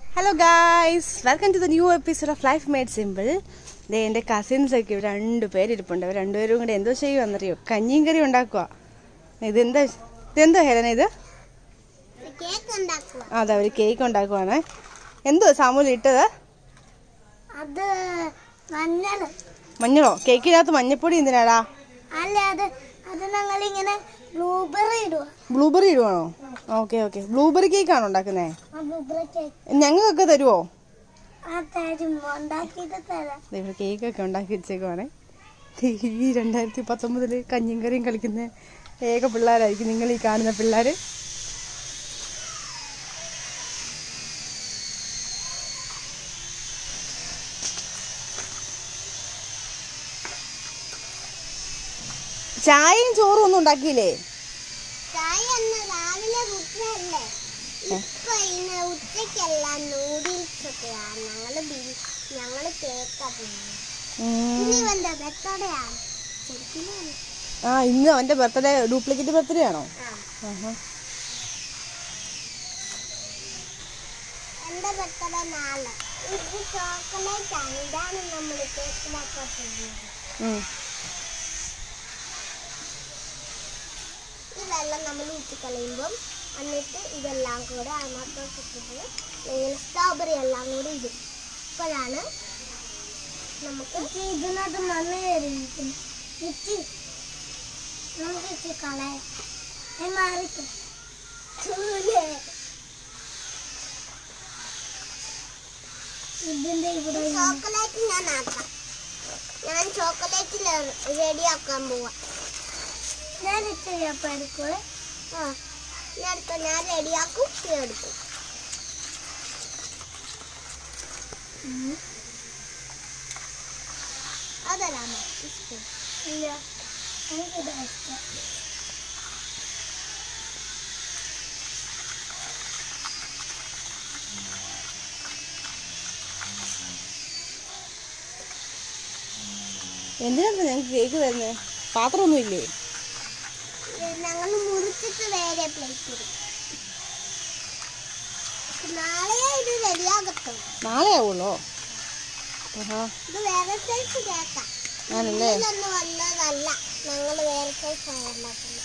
Hello guys welcome to the new episode of life made simple ദേ എൻ്റെ cousins ഒക്കെ ഇവിടെ രണ്ട് പേരിരിപ്പുണ്ട് അവർ രണ്ടുപേരും കൂടെ എന്തോ ചെയ്യുമെന്നറിയോ കഞ്ഞിയും കറി ഉണ്ടാക്കുക ഇതെന്താ ഇതെന്തോ ഹേലന ഇത് കേക്ക് ഉണ്ടാക്കുക അതെ അവർ കേക്ക് ഉണ്ടാക്കുവാണ് എന്തോ സാമൂല് ഇട്ടത് അത് മഞ്ഞൾ മഞ്ഞളോ കേക്കിനകത്ത് മഞ്ഞപ്പൊടി എന്തിനാടാ അല്ല അത് അത് ഞങ്ങൾ ഇങ്ങനെ ബ്ലൂബെറി ഇടുക ബ്ലൂബെറി ഇടുവാണോ ഓക്കെ ഓക്കെ ബ്ലൂബെറി കേക്കാണോ ഉണ്ടാക്കുന്നത് ആ ബ്ലൂബെറി കേക്ക് ഞങ്ങൾക്കൊക്കെ തരുമോ ആ തരും ഉണ്ടാക്കിയിട്ട് തരാം ഇവിടെ കേക്കൊക്കെ ഉണ്ടാക്കി വെച്ചേക്കുവാണ് ഈ രണ്ടായിരത്തി പത്തൊമ്പതില് കഞ്ഞിയും കറിയും കളിക്കുന്ന ഏക പിള്ളേരായിരിക്കും നിങ്ങൾ ഈ കാണുന്ന പിള്ളേർ ചായയും ചോറും ഒന്നും ഉണ്ടാക്കിയില്ലേ ചായ എന്ന് രാവിലെ കുട്ടിയല്ലേ ഇപ്പൊ ഇന്ന് ഉച്ചക്കല്ല നൂഡിൽസ് ഒക്കെയാണ് ഞങ്ങള് ബി- ഞങ്ങള് കേക്കാ തിന്നുന്നത് ഉം. ഇനി ഇവന്റെ ബർത്ത്ഡേയാണ് ശരിക്കും ആ ഇന്ന് അവന്റെ ബർത്ത്ഡേ ഡ്യൂപ്ലിക്കേറ്റ് ബർത്ത്ഡേ ആണോ ആ ആഹാ. എന്റെ ബർത്ത്ഡേ നാളെ ഇത് ചോക്ലേറ്റ് ആണ് ഇതാണ് നമ്മൾ കേക്കിലൊക്കെ ചെയ്യുന്നത് ഉം. ഈ വെള്ളം നമ്മൾ ഊറ്റിക്കളയുമ്പം എന്നിട്ട് ഇതെല്ലാം കൂടെ അതിനകത്തോട്ട് ഇട്ടിട്ട് ഇങ്ങനെ സ്ട്രോബെറി എല്ലാം കൂടി ഇടും അപ്പോഴാണ് നമുക്ക് ഇതിനകത്ത് മണ്ണ് കയറിയിരിക്കുന്നു ഇച്ചി നമുക്ക് ഇച്ചി കളയാം അത് മാറിക്കും ചൂലേ ഇതിന്റെ ഇവിടെ ചോക്ലേറ്റ് ഞാൻ ആക്കാം ഞാൻ ചോക്ലേറ്റ് റെഡിയാക്കാൻ പോവാ ഞാൻ ഇച്ചിരി അപ്പം എടുക്കുവേ ആ ഞാൻ എടുക്കാം ഞാൻ റെഡിയാക്കും നീ എടുക്കും അതല്ലാമോ ഇഷ്ടം ഇല്ല എനിക്കിതാ ഇഷ്ടം എന്തിനാ ഞങ്ങൾക്ക് കേക്ക് തരുന്നത് പാത്രമൊന്നും ഇല്ലേ ഞങ്ങൾ മുറിച്ചിട്ട് വേറെ പ്ലേറ്റ് ഇടും നാളെ ഇത് റെഡിയാകത്തുള്ളൂ നാളെ ആവുള്ളോ ആഹാ ഇത് വേറെ സൈസ് കേക്കാം ആണല്ലേ ഇതിലൊന്നും വന്നതല്ല ഞങ്ങൾ വേറെ സൈസ് ഉണ്ടാക്കുന്നത്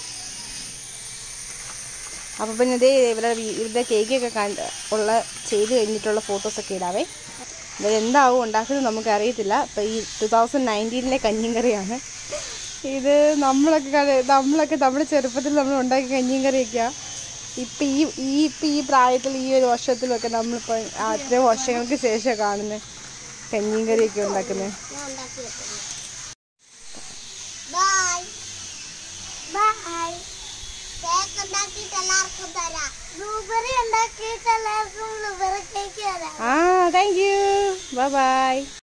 അപ്പോൾ പിന്നെ ഇതേ ഇവരുടെ വീ- ഇവരുടെ കേക്കൊക്കെ കണ്ട് ഉള്ള ചെയ്ത് കഴിഞ്ഞിട്ടുള്ള ഫോട്ടോസൊക്കെ ഇടാവേ ഇത് എന്താവും ഉണ്ടാക്കുന്നത് നമുക്ക് അറിയത്തില്ല അപ്പോൾ ഈ ടു തൗസൻഡ് നയൻറ്റീനിലെ കഞ്ഞിയും കറിയാണ് ഇത് നമ്മളൊക്കെ കളി- നമ്മളൊക്കെ നമ്മുടെ ചെറുപ്പത്തിൽ നമ്മൾ ഉണ്ടാക്കിയ കഞ്ഞിയും കറിയൊക്കെയാണ് ഇപ്പം ഈ ഈ ഇപ്പം ഈ പ്രായത്തിൽ ഈ ഒരു വർഷത്തിലൊക്കെ നമ്മളിപ്പോൾ അത്രയും വർഷങ്ങൾക്ക് ശേഷം കാണുന്നത് കഞ്ഞിയും കറിയൊക്കെ ഉണ്ടാക്കുന്നത് ഞാൻ ഉണ്ടാക്കി വെക്കുന്നു ബൈ ബൈ കേക്ക് ഉണ്ടാക്കിയിട്ട് എല്ലാവർക്കും തരാം ബ്ലൂബെറി ഉണ്ടാക്കിയിട്ട് എല്ലാവർക്കും ബ്ലൂബെറി കേക്ക് തരാം ആ താങ്ക് യു ബൈ ബൈ